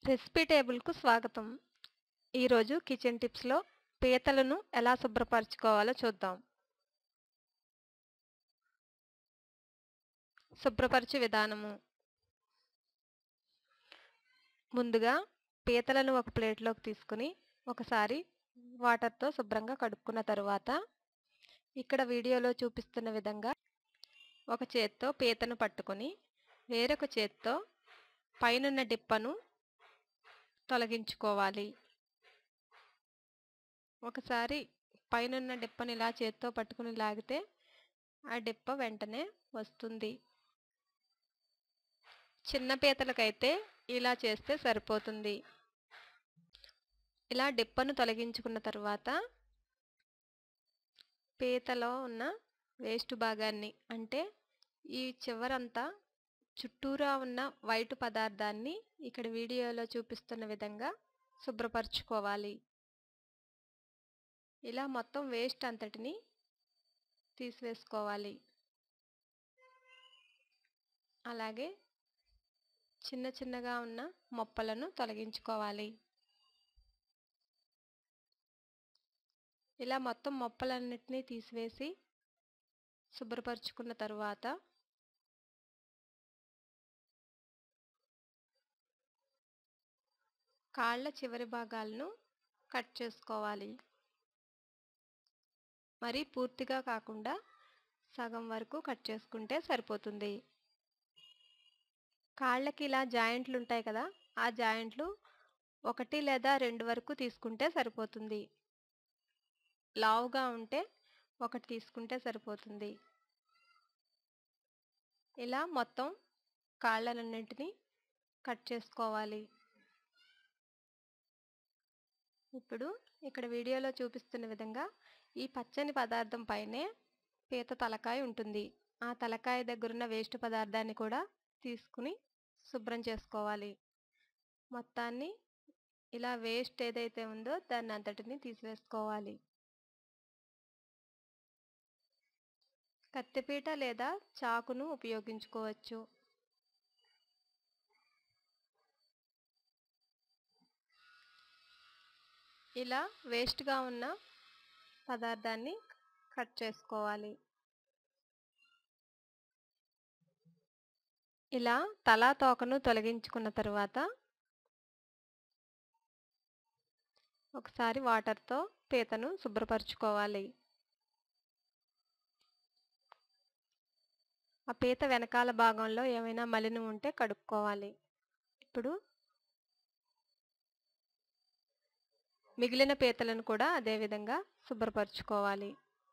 recipe టేబుల్కు స్వాగతం ఈరోజు kitchen టిప్స్లో పీతలను ఎలా శుభ్రపరచుకోవాలో చూద్దాం శుభ్రపరచు విధానము ముందుగా పీతలను ఒక ప్లేట్లోకి తీసుకుని ఒకసారి వాటర్తో శుభ్రంగా కడుక్కున్న తరువాత ఇక్కడ వీడియోలో చూపిస్తున్న విధంగా ఒక చేత్తో పీతను పట్టుకొని వేరొక చేత్తో పైనున్న డిప్పను తొలగించుకోవాలి ఒకసారి పైనున్న డిప్పను ఇలా చేత్తో పట్టుకుని లాగితే ఆ డిప్ప వెంటనే వస్తుంది చిన్న పీతలకైతే ఇలా చేస్తే సరిపోతుంది ఇలా డిప్పను తొలగించుకున్న తర్వాత పీతలో ఉన్న వేస్ట్ భాగాన్ని అంటే ఈ చివరంతా చుట్టూరా ఉన్న వైట్ పదార్థాన్ని ఇక్కడ వీడియోలో చూపిస్తున్న విధంగా శుభ్రపరచుకోవాలి ఇలా మొత్తం వేస్ట్ అంతటిని తీసివేసుకోవాలి అలాగే చిన్న చిన్నగా ఉన్న మొప్పలను తొలగించుకోవాలి ఇలా మొత్తం మొప్పలన్నిటినీ తీసివేసి శుభ్రపరచుకున్న తరువాత కాళ్ళ చివరి భాగాలను కట్ చేసుకోవాలి మరి పూర్తిగా కాకుండా సగం వరకు కట్ చేసుకుంటే సరిపోతుంది కాళ్ళకి ఇలా జాయింట్లు ఉంటాయి కదా ఆ జాయింట్లు ఒకటి లేదా రెండు వరకు తీసుకుంటే సరిపోతుంది లావుగా ఉంటే ఒకటి తీసుకుంటే సరిపోతుంది ఇలా మొత్తం కాళ్ళలన్నింటినీ కట్ చేసుకోవాలి ఇప్పుడు ఇక్కడ వీడియోలో చూపిస్తున్న విధంగా ఈ పచ్చని పదార్థం పైనే పీత తలకాయ ఉంటుంది ఆ తలకాయ దగ్గరున్న వేస్ట్ పదార్థాన్ని కూడా తీసుకుని శుభ్రం చేసుకోవాలి మొత్తాన్ని ఇలా వేస్ట్ ఏదైతే ఉందో దాన్ని అంతటిని తీసివేసుకోవాలి కత్తిపీట లేదా చాకును ఉపయోగించుకోవచ్చు ఇలా వేస్ట్గా ఉన్న పదార్థాన్ని కట్ చేసుకోవాలి ఇలా తలా తోకను తొలగించుకున్న తర్వాత ఒకసారి వాటర్తో పీతను శుభ్రపరచుకోవాలి ఆ పీత వెనకాల భాగంలో ఏమైనా మలినం ఉంటే కడుక్కోవాలి ఇప్పుడు మిగిలిన పీతలను కూడా అదేవిధంగా శుభ్రపరచుకోవాలి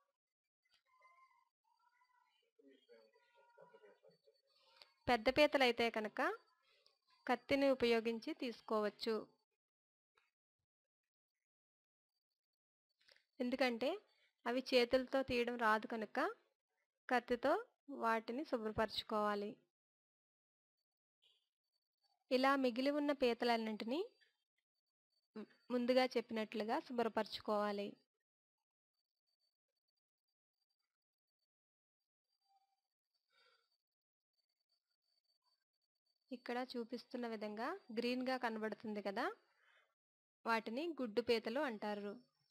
పెద్ద పీతలు అయితే కనుక కత్తిని ఉపయోగించి తీసుకోవచ్చు ఎందుకంటే అవి చేతులతో తీయడం రాదు కనుక కత్తితో వాటిని శుభ్రపరచుకోవాలి ఇలా మిగిలి ఉన్న పీతలన్నింటినీ ముందుగా చెప్పినట్లుగా శుభ్రపరచుకోవాలి ఇక్కడ చూపిస్తున్న విధంగా గ్రీన్గా కనబడుతుంది కదా వాటిని గుడ్డు పీతలు అంటారు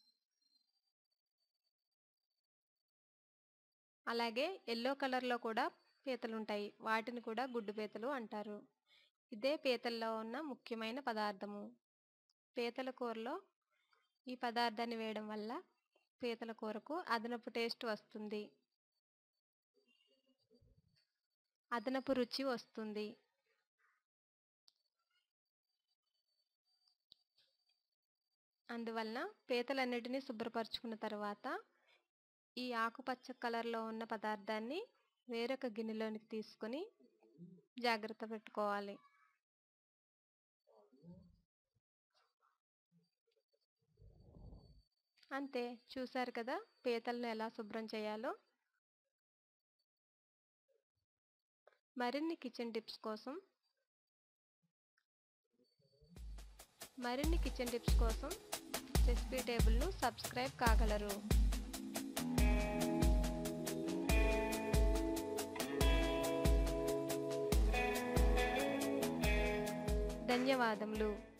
అలాగే ఎల్లో కలర్లో కూడా పీతలు ఉంటాయి వాటిని కూడా గుడ్డు పీతలు అంటారు ఇదే పీతల్లో ఉన్న ముఖ్యమైన పదార్థము పీతల కూరలో ఈ పదార్థాన్ని వేయడం వల్ల పీతల కూరకు అదనపు టేస్ట్ వస్తుంది అదనపు రుచి వస్తుంది అందువలన పీతలన్నిటినీ శుభ్రపరచుకున్న తర్వాత ఈ ఆకుపచ్చ కలర్లో ఉన్న పదార్థాన్ని వేరొక గిన్నెలోనికి తీసుకొని జాగ్రత్త పెట్టుకోవాలి అంతే చూశారు కదా పీతలను ఎలా శుభ్రం చేయాలో మరిన్ని కిచెన్ టిప్స్ కోసం మరిన్ని కిచెన్ టిప్స్ కోసం రెసిపీ టేబుల్ను సబ్స్క్రైబ్ కాగలరు ధన్యవాదములు